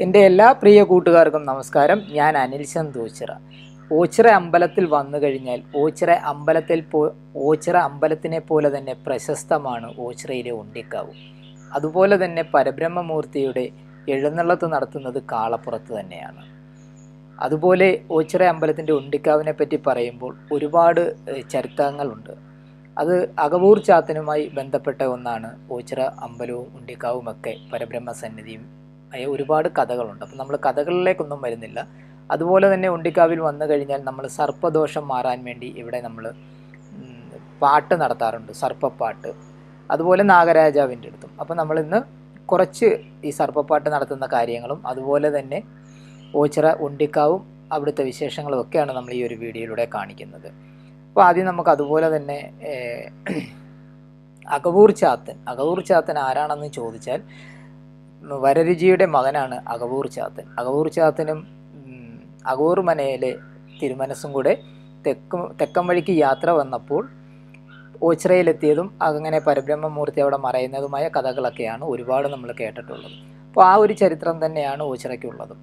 എൻ്റെ എല്ലാ പ്രിയ കൂട്ടുകാർക്കും നമസ്കാരം ഞാൻ അനിൽ ചന്ദ് ഓച്ചിറ ഓച്ചിറ അമ്പലത്തിൽ വന്നു കഴിഞ്ഞാൽ ഓച്ചിറ അമ്പലത്തിൽ പോ ഓച്ചിറ അമ്പലത്തിനെ പോലെ തന്നെ പ്രശസ്തമാണ് ഓച്ചിറയിലെ ഉണ്ടിക്കാവ് അതുപോലെ തന്നെ പരബ്രഹ്മമൂർത്തിയുടെ എഴുന്നള്ളത്ത് നടത്തുന്നത് കാളപ്പുറത്ത് തന്നെയാണ് അതുപോലെ ഓച്ചിറ അമ്പലത്തിൻ്റെ ഉണ്ടിക്കാവിനെ പറ്റി പറയുമ്പോൾ ഒരുപാട് ഏഹ്, ചരിത്രങ്ങളുണ്ട് അത് അകവൂർ ചാത്തനുമായി ബന്ധപ്പെട്ട ഒന്നാണ് ഓച്ചിറ അമ്പലവും ഉണ്ടിക്കാവുമൊക്കെ പരബ്രഹ്മ സന്നിധിയും ആയ ഒരുപാട് കഥകളുണ്ട് അപ്പം നമ്മൾ കഥകളിലേക്കൊന്നും വരുന്നില്ല അതുപോലെ തന്നെ ഉണ്ടിക്കാവിൽ വന്നു കഴിഞ്ഞാൽ നമ്മൾ സർപ്പദോഷം മാറാൻ വേണ്ടി ഇവിടെ നമ്മൾ പാട്ട് നടത്താറുണ്ട് സർപ്പപ്പാട്ട് അതുപോലെ നാഗരാജാവിൻ്റെ അടുത്തും അപ്പം നമ്മൾ ഇന്ന് കുറച്ച് ഈ സർപ്പപ്പാട്ട് നടത്തുന്ന കാര്യങ്ങളും അതുപോലെ തന്നെ ഓച്ചിറ ഉണ്ടിക്കാവും അവിടുത്തെ വിശേഷങ്ങളും ഒക്കെയാണ് നമ്മൾ ഈ ഒരു വീഡിയോയിലൂടെ കാണിക്കുന്നത് അപ്പോൾ ആദ്യം നമുക്ക് അതുപോലെ തന്നെ ഏഹ്, അകവൂർ ചാത്തൻ അകവൂർ ചാത്തൻ ആരാണെന്ന് ചോദിച്ചാൽ വരരുചിയുടെ മകനാണ് അകവൂർ ചാത്തൻ അകവൂർ ചാത്തനും ഉം, അകവൂർ മനയിലെ തിരുമനസ്സും കൂടെ തെക്ക് തെക്കൻ വഴിക്ക് യാത്ര വന്നപ്പോൾ ഓച്ചിറയിലെത്തിയതും അങ്ങനെ പരബ്രഹ്മമൂർത്തി അവിടെ മറയുന്നതുമായ കഥകളൊക്കെയാണ് ഒരുപാട് നമ്മൾ കേട്ടിട്ടുള്ളത് അപ്പോൾ ആ ഒരു ചരിത്രം തന്നെയാണ് ഓച്ചിറയ്ക്കുള്ളതും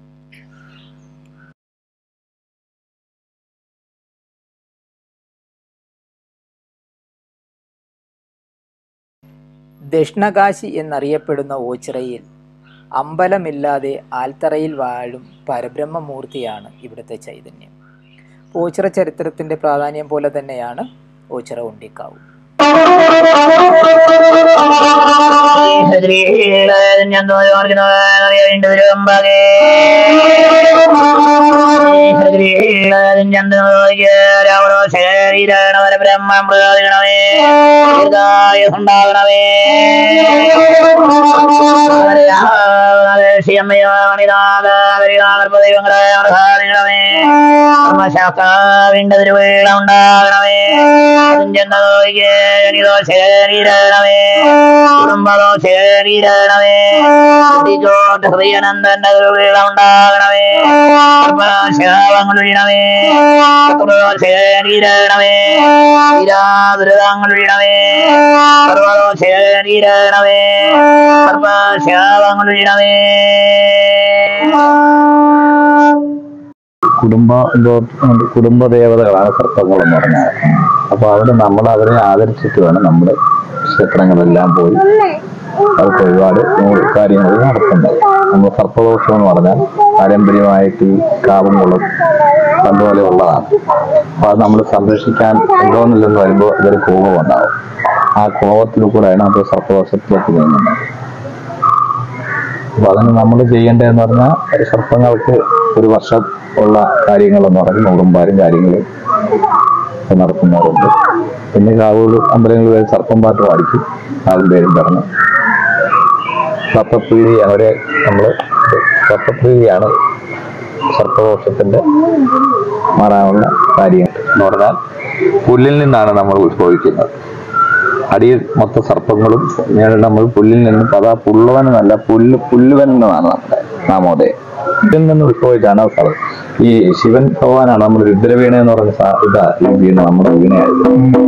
ദക്ഷിണകാശി എന്നറിയപ്പെടുന്ന ഓച്ചിറയിൽ അമ്പലമില്ലാതെ ആൽത്തറയിൽ വാഴും പരബ്രഹ്മമൂർത്തിയാണ് ഇവിടുത്തെ ചൈതന്യം ഓച്ചിറ ചരിത്രത്തിൻ്റെ പ്രാധാന്യം പോലെ തന്നെയാണ് ഓച്ചിറ ഉണ്ടിക്കാവ് ഉണ്ടാകണമേ ദൈവങ്ങളെ സാധിക്കണമേ ധർമ്മശാസ്ത്രവിന്റെ വീള ഉണ്ടാകണമേ ചെന്നതോ ശരീരണമേ കുടുംബതോ ശരീരണമേ ചോട്ട് ഹൃദയനന്ദന്റെ വീള ഉണ്ടാകണമേ ശാപങ്ങൾ വീണമേ ശരീരണമേ ദുരിതങ്ങൾ വീണമേ സർവതോ ശരീരണമേ സർവശാപങ്ങൾ വീണമേ കുടുംബ കുടുംബ ദേവതകളാണ് സർപ്പങ്ങൾ എന്ന് പറഞ്ഞാൽ അപ്പൊ അവിടെ നമ്മൾ അവരെ ആദരിച്ചിട്ട് വേണം നമ്മുടെ ക്ഷേത്രങ്ങളെല്ലാം പോയി അവർക്ക് ഒരുപാട് നൂറ് കാര്യങ്ങൾ നടത്തുന്നത് നമ്മൾ സർപ്പദോഷം എന്ന് പറഞ്ഞാൽ പാരമ്പര്യമായിട്ട് ഈ കാവുംകുളം അതുപോലെ ഉള്ളതാണ് അപ്പൊ അത് നമ്മൾ സംരക്ഷിക്കാൻ ഉണ്ടോന്നില്ലെന്ന് വരുമ്പോൾ ഇതൊരു കോപം ഉണ്ടാവും ആ കോപത്തിൽ കൂടെയാണ് അത് സർപ്പദോഷത്തിലേക്ക് നീങ്ങുന്നത് അപ്പൊ അതിന് നമ്മൾ ചെയ്യേണ്ടതെന്ന് പറഞ്ഞാൽ ഒരു സർപ്പങ്ങൾക്ക് ഒരു വർഷം ഉള്ള കാര്യങ്ങളെന്ന് പറഞ്ഞ് നൂറുമ്പാരും കാര്യങ്ങളും ഒക്കെ നടത്തുന്നവരുണ്ട് പിന്നെ കാവൂർ അമ്പലങ്ങളിൽ വരെ സർപ്പം പാട്ട് പാടിക്കും നാലും പേരും പറഞ്ഞ് സർപ്പപ്രീതി അവരെ നമ്മൾ സർപ്പപ്രീതിയാണ് സർപ്പദോഷത്തിന്റെ മാറാനുള്ള കാര്യം എന്ന് പറഞ്ഞാൽ പുല്ലിൽ നിന്നാണ് നമ്മൾ ഉത്ഭവിക്കുന്നത് അടിയിൽ മൊത്ത സർപ്പങ്ങളും മേളിൽ നമ്മൾ പുല്ലിൽ നിന്ന് പതാ പുള്ളവൻ എന്നല്ല പുല്ല് പുല്ലുവൻ എന്നാണ് നമ്മുടെ നാമോദയം ഇതിൽ നിന്ന് ഉത്ഭവിച്ചാണ് ആ സ്ഥലം ഈ ശിവൻ ഭഗവാനാണ് നമ്മൾ രുദ്രവീണ എന്ന് പറഞ്ഞ സാ- ഇതാ ഈ വീണ നമ്മുടെ വീണയായത്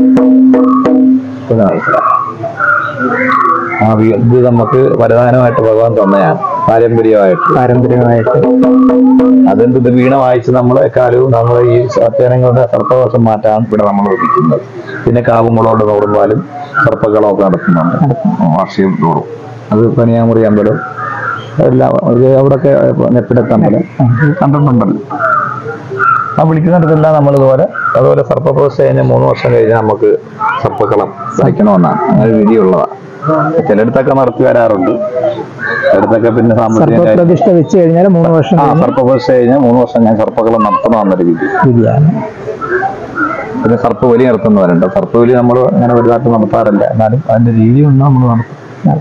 ഇപ്പൊ മനസ്സിലായി ആ വീ- ഇത് നമുക്ക് വരദാനമായിട്ട് ഭഗവാൻ തന്നെയാണ് പാരമ്പര്യമായിട്ട് പാരമ്പര്യമായിട്ട് അതെന്ത് ഇത് വീണ വായിച്ച് നമ്മൾ എക്കാലവും നമ്മൾ ഈ സത്യാനങ്ങളുടെ സർപ്പദോഷം മാറ്റാൻ ഇവിടെ നമ്മൾ ഒതുക്കുന്നത് പിന്നെ കാവുമ്പളോട് നൂറുമ്പാലും സർപ്പകളും ഒക്കെ നടത്തുന്നുണ്ട് വാർഷികം തോറും അത് പനിയാമുറി അമ്പലം എല്ലാം ഇത് അവിടെയൊക്കെ നെപ്പിടത്തമ്പലം കണ്ടിട്ടുണ്ടല്ലോ ആ വിളിക്കുന്നിടത്തെല്ലാം നമ്മൾ ഇതുപോലെ അതുപോലെ സർപ്പപ്രതിഷ്ഠ കഴിഞ്ഞ് മൂന്ന് വർഷം കഴിഞ്ഞാൽ നമുക്ക് സർപ്പക്കളം വയ്ക്കണമെന്നാണ് അങ്ങനെ ഒരു വിധിയുള്ളതാണ് ചിലയിടത്തൊക്കെ നടത്തി വരാറുണ്ട് ചിലയിടത്തൊക്കെ പിന്നെ സാമ്പത്തിക പ്രതിഷ്ഠ വെച്ച് കഴിഞ്ഞാൽ മൂന്ന് വർഷം ആ സർപ്പപ്രതിഷ്ഠ കഴിഞ്ഞാൽ മൂന്ന് വർഷം ഞാൻ സർപ്പകളം നടത്തണമെന്നൊരു വിധി വിധിയാണ് പിന്നെ സർപ്പബലി നടത്തുന്നവരുണ്ട് സർപ്പബലി നമ്മൾ അങ്ങനെ വലുതായിട്ട് നടത്താറില്ല എന്നാലും അതിന്റെ രീതി ഒന്ന് നമ്മൾ നടത്തും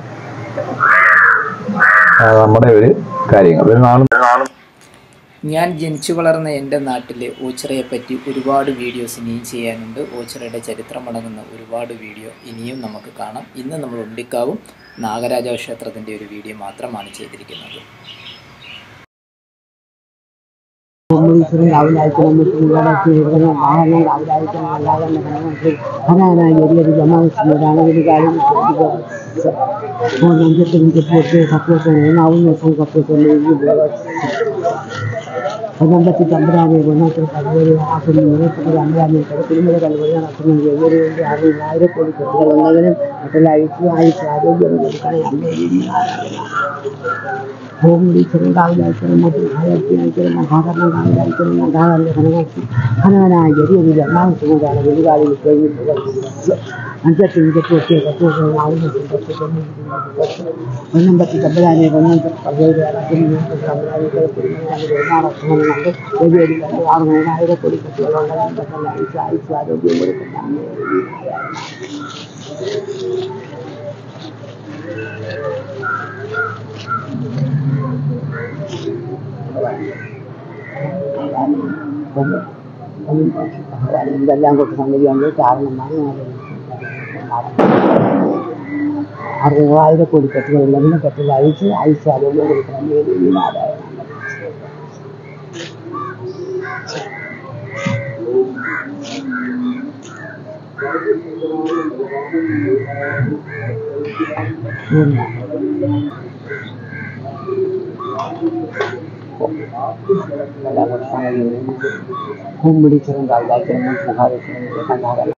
ആ, നമ്മുടെ ഒരു കാര്യങ്ങൾ ഒരു നാളും ഞാൻ ജനിച്ചു വളർന്ന എൻ്റെ നാട്ടിലെ ഓച്ചിറയെ പറ്റി ഒരുപാട് വീഡിയോസ് ഇനിയും ചെയ്യാനുണ്ട് ഓച്ചിറയുടെ ചരിത്രമടങ്ങുന്ന ഒരുപാട് വീഡിയോ ഇനിയും നമുക്ക് കാണാം ഇന്ന് നമ്മൾ ഉണ്ടിക്കാവും നാഗരാജ ക്ഷേത്രത്തിൻ്റെ ഒരു വീഡിയോ മാത്രമാണ് ചെയ്തിരിക്കുന്നത് ഈശ്വരൻ രാവിലെ അയക്കണം വാഹനം രാവിലെ അയക്കണം അല്ലാതെ ഹനാനായി വലിയൊരു ജമാനാണ് ഒരു കാര്യം നെഞ്ചത്ത് നെഞ്ചത്ത് കപ്പൂസ് നാവുന്ന കപ്പൂസ് ഒന്നമ്പത്തി തമ്പരാനെ ഒന്നാമത്തെ കല്ലുവരി ആക്കുന്നു ഇരുപത്തി അമ്പരാനെ കുടുംബ കല്ലുവരി നടത്തുന്നു എവര് വേണ്ടി ആയിരം കോടി കുട്ടികൾ ഉള്ളതിനും മറ്റുള്ള ഐക്യ ആയുസ് ആരോഗ്യം കൊടുക്കണേ അമ്മേ ഭൂമിച്ചതും കാവിലായിക്കണം മറ്റും ആയിരത്തിനായിക്കണം മഹാകരണം കാവിലായിക്കണം മഹാകരണ കനകത്തി ഘനവനായ ജരിയൊരു എറണാകുളത്തുകൊണ്ടാണ് വെളികാലിൽ കഴിഞ്ഞിട്ടുള്ളത് അഞ്ചത്തി മികച്ച ഒത്തിയ കത്തൂസ് ഒന്നമ്പത്തി തമ്പരാനെ ഒന്നമ്പത്തി കല്ലുവരി നടത്തുന്നു ആയിരം കോടി കുട്ടികളുള്ള ആയുസ് ആയുസ് ആരോഗ്യം കൊടുക്കുന്ന അമ്മേ ഇതെല്ലാം കൊണ്ട് സംഗതിയാണ് കാരണമാണ് അറുപതിനായിരം കോടി കെട്ടുകൾ എല്ലാം കെട്ടുകൾ അയച്ച് അയച്ച് ആരോഗ്യം കൊടുക്കണം ഈ നാടായ എല്ലാം കൊണ്ട് സംഗതി കുമ്മിടിച്ചതും കാലാക്കിനും സഹായിക്കണം കണ്ടാകണം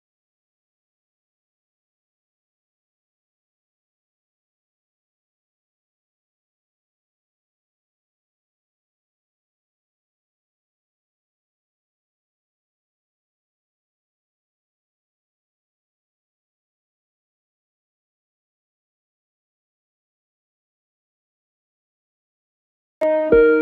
ും